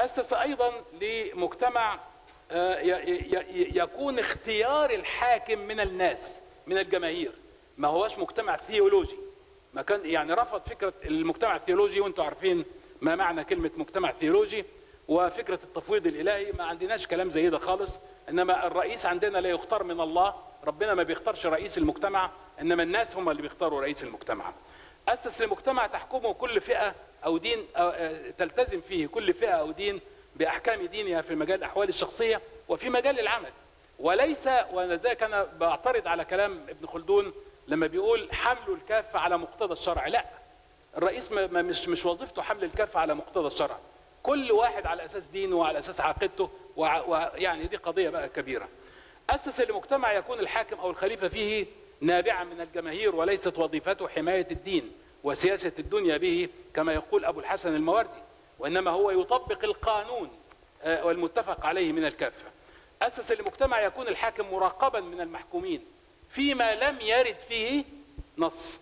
اسس ايضا لمجتمع آه، ي- ي- ي- يكون اختيار الحاكم من الناس من الجماهير ما هوش مجتمع ثيولوجي ما كان يعني رفض فكره المجتمع الثيولوجي وانتم عارفين ما معنى كلمه مجتمع ثيولوجي وفكره التفويض الالهي ما عندناش كلام زي ده خالص انما الرئيس عندنا لا يختار من الله ربنا ما بيختارش رئيس المجتمع انما الناس هم اللي بيختاروا رئيس المجتمع اسس لمجتمع تحكمه كل فئه او دين أو آه، تلتزم فيه كل فئه او دين باحكام دينها في مجال الاحوال الشخصيه وفي مجال العمل وليس ولذلك انا بعترض على كلام ابن خلدون لما بيقول حمل الكافه على مقتضى الشرع لا الرئيس ما ما- مش مش وظيفته حمل الكافه على مقتضى الشرع كل واحد على اساس دينه وعلى اساس عقيدته وع- ويعني دي قضيه بقى كبيره اسس لمجتمع يكون الحاكم او الخليفه فيه نابعا من الجماهير وليست وظيفته حمايه الدين وسياسه الدنيا به كما يقول ابو الحسن المواردي وانما هو يطبق القانون آه، والمتفق عليه من الكافه اسس لمجتمع يكون الحاكم مراقبا من المحكومين فيما لم يرد فيه نص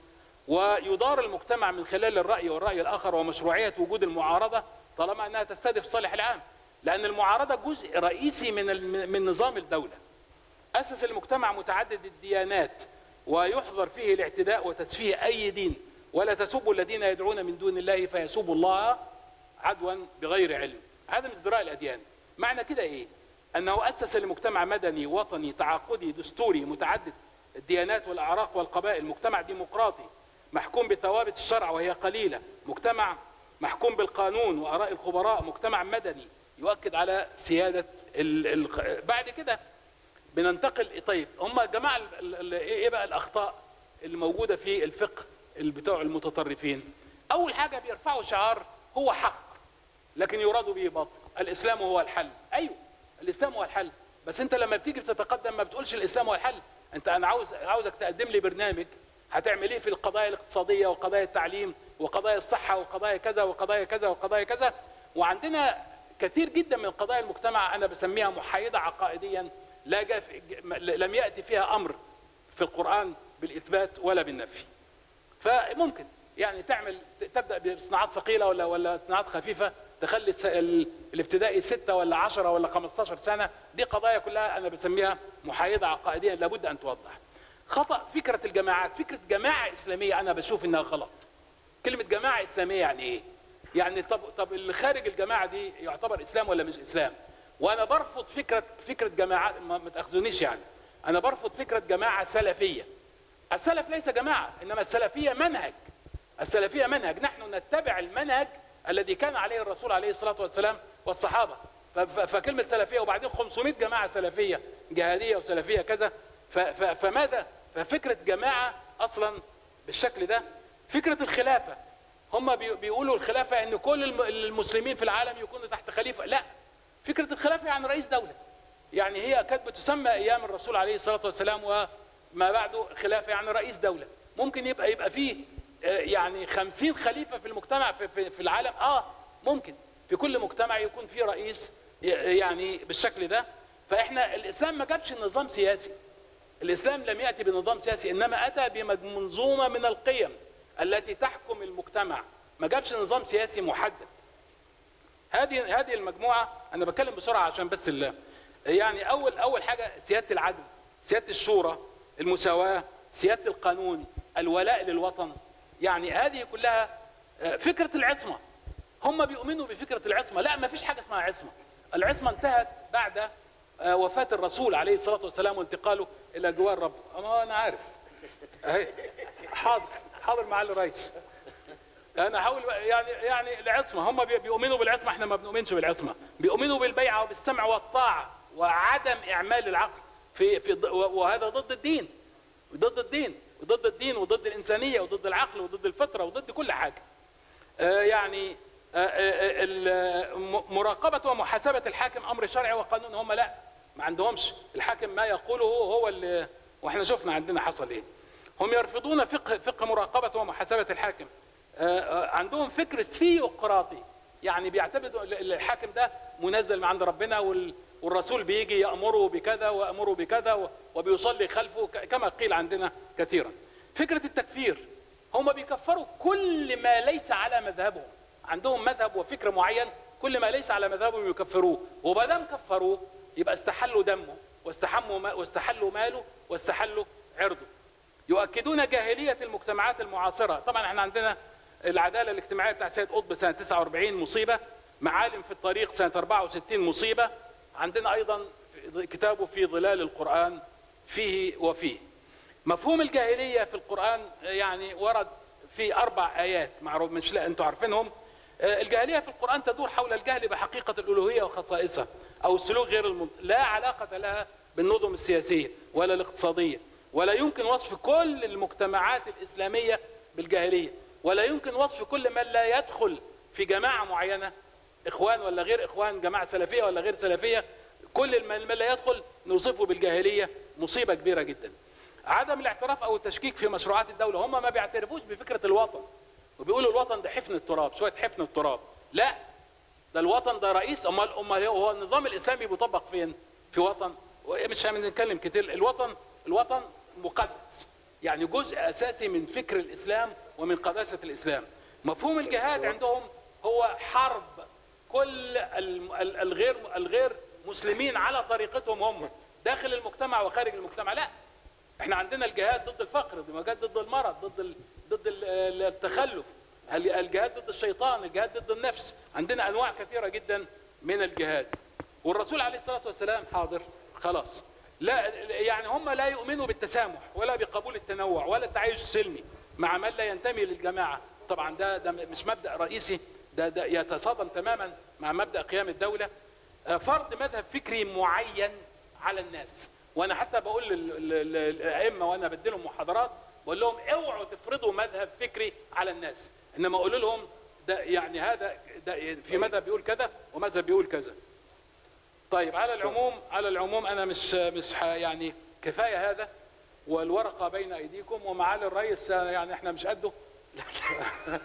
ويدار المجتمع من خلال الرأي والرأي الآخر ومشروعية وجود المعارضة طالما أنها تستهدف الصالح العام لأن المعارضة جزء رئيسي من الم- من نظام الدولة أسس المجتمع متعدد الديانات ويحظر فيه الاعتداء وتسفيه أي دين ولا تسبوا الذين يدعون من دون الله فيسبوا الله عدوا بغير علم هذا ازدراء الأديان معنى كده إيه أنه أسس لمجتمع مدني وطني تعاقدي دستوري متعدد الديانات والأعراق والقبائل مجتمع ديمقراطي محكوم بثوابت الشرع وهي قليلة مجتمع محكوم بالقانون وآراء الخبراء مجتمع مدني يؤكد على سيادة ال... ال... بعد كده بننتقل طيب هم جماعة ال- ال- ال- ايه بقى الأخطاء اللي موجودة في الفقه اللي بتوع المتطرفين أول حاجة بيرفعوا شعار هو حق لكن يراد به باطل الإسلام هو الحل أيوه الإسلام هو الحل بس أنت لما بتيجي بتتقدم ما بتقولش الإسلام هو الحل أنت أنا عاوز عاوزك تقدم لي برنامج هتعمل ايه في القضايا الاقتصاديه وقضايا التعليم وقضايا الصحه وقضايا كذا وقضايا كذا وقضايا كذا وعندنا كثير جدا من قضايا المجتمع انا بسميها محايده عقائديا لا جاء في لم ياتي فيها امر في القران بالاثبات ولا بالنفي فممكن يعني تعمل تبدا بصناعات ثقيله ولا ولا صناعات خفيفه تخلي الس- ال- الابتدائي ستة ولا عشرة ولا 15 سنة دي قضايا كلها أنا بسميها محايدة عقائدية لابد أن توضح خطأ فكرة الجماعات فكرة جماعة إسلامية أنا بشوف إنها غلط كلمة جماعة إسلامية يعني إيه؟ يعني طب طب اللي خارج الجماعة دي يعتبر إسلام ولا مش إسلام؟ وأنا برفض فكرة فكرة جماعات ما ما تأخذونيش يعني أنا برفض فكرة جماعة سلفية السلف ليس جماعة إنما السلفية منهج السلفية منهج نحن نتبع المنهج الذي كان عليه الرسول عليه الصلاة والسلام والصحابة ف- ف- فكلمة سلفية وبعدين 500 جماعة سلفية جهادية وسلفية كذا ف- ف- فماذا ففكرة جماعة أصلا بالشكل ده فكرة الخلافة هم بي- بيقولوا الخلافة ان كل الم- المسلمين في العالم يكونوا تحت خليفة لا فكرة الخلافة يعني رئيس دولة يعني هي كانت بتسمى ايام الرسول عليه الصلاة والسلام وما بعده خلافة يعني رئيس دولة ممكن يبقى يبقى فيه آه، يعني خمسين خليفة في المجتمع في, في, في العالم اه ممكن في كل مجتمع يكون فيه رئيس ي- يعني بالشكل ده فاحنا الاسلام ما جابش نظام سياسي الاسلام لم ياتي بنظام سياسي انما اتى بمنظومه من القيم التي تحكم المجتمع ما جابش نظام سياسي محدد هذه هذه المجموعه انا بتكلم بسرعه عشان بس ال- يعني اول اول حاجه سياده العدل سياده الشورى المساواه سياده القانون الولاء للوطن يعني هذه كلها آه، فكره العصمه هم بيؤمنوا بفكره العصمه لا ما فيش حاجه اسمها عصمه العصمه انتهت بعد آه، وفاه الرسول عليه الصلاه والسلام وانتقاله الى جوار ربه اما انا عارف أهي. حاضر حاضر معالي الرئيس انا هقول بقى يعني يعني العصمه هم بي- بيؤمنوا بالعصمه احنا ما بنؤمنش بالعصمه بيؤمنوا بالبيعه وبالسمع والطاعه وعدم اعمال العقل في في ض- وهذا ضد الدين ضد الدين وضد الدين وضد الانسانيه وضد العقل وضد الفطره وضد كل حاجه آه، يعني آه، آه، ال- م- مراقبه ومحاسبه الحاكم امر شرعي وقانون هم لا ما عندهمش الحاكم ما يقوله هو اللي واحنا شفنا عندنا حصل ايه هم يرفضون فقه فقه مراقبه ومحاسبه الحاكم آه، آه، عندهم فكر ثيوقراطي يعني بيعتمدوا ال- ال- الحاكم ده منزل من عند ربنا وال- والرسول بيجي يامره بكذا ويامره بكذا و- وبيصلي خلفه ك- كما قيل عندنا كثيرا فكره التكفير هم بيكفروا كل ما ليس على مذهبهم عندهم مذهب وفكر معين كل ما ليس على مذهبهم يكفروه وما دام كفروه يبقى استحلوا دمه واستحموا ما واستحلوا ماله واستحلوا عرضه يؤكدون جاهليه المجتمعات المعاصره طبعا احنا عندنا العداله الاجتماعيه بتاع سيد قطب سنه 49 مصيبه معالم في الطريق سنه 64 مصيبه عندنا ايضا كتابه في ظلال القران فيه وفيه مفهوم الجاهليه في القران يعني ورد في اربع ايات معروف مش لا انتوا عارفينهم الجاهليه في القران تدور حول الجهل بحقيقه الالوهيه وخصائصها او السلوك غير المنط... لا علاقه لها بالنظم السياسيه ولا الاقتصاديه ولا يمكن وصف كل المجتمعات الاسلاميه بالجاهليه ولا يمكن وصف كل من لا يدخل في جماعه معينه اخوان ولا غير اخوان جماعه سلفيه ولا غير سلفيه كل من لا يدخل نوصفه بالجاهليه مصيبه كبيره جدا عدم الاعتراف او التشكيك في مشروعات الدوله هم ما بيعترفوش بفكره الوطن وبيقولوا الوطن ده حفن التراب شويه حفن التراب لا ده الوطن ده رئيس امال امال هو النظام الاسلامي بيطبق فين في وطن مش هنتكلم كتير الوطن الوطن مقدس يعني جزء اساسي من فكر الاسلام ومن قداسه الاسلام مفهوم الجهاد عندهم هو حرب كل الغير الغير مسلمين على طريقتهم هم داخل المجتمع وخارج المجتمع لا احنا عندنا الجهاد ضد الفقر الجهاد ضد المرض ضد ال... ضد التخلف الجهاد ضد الشيطان الجهاد ضد النفس عندنا انواع كثيره جدا من الجهاد والرسول عليه الصلاه والسلام حاضر خلاص لا يعني هم لا يؤمنوا بالتسامح ولا بقبول التنوع ولا التعايش السلمي مع من لا ينتمي للجماعه طبعا ده ده مش مبدا رئيسي ده, ده يتصادم تماما مع مبدا قيام الدوله فرض مذهب فكري معين على الناس وانا حتى بقول للائمه وانا بديلهم محاضرات بقول لهم اوعوا تفرضوا مذهب فكري على الناس انما اقول لهم ده يعني هذا ده في مذهب بيقول كذا ومذهب بيقول كذا طيب على العموم على العموم انا مش مش يعني كفايه هذا والورقه بين ايديكم ومعالي الرئيس يعني احنا مش قده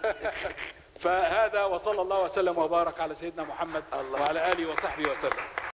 فهذا وصلى الله وسلم وبارك على سيدنا محمد وعلى اله وصحبه وسلم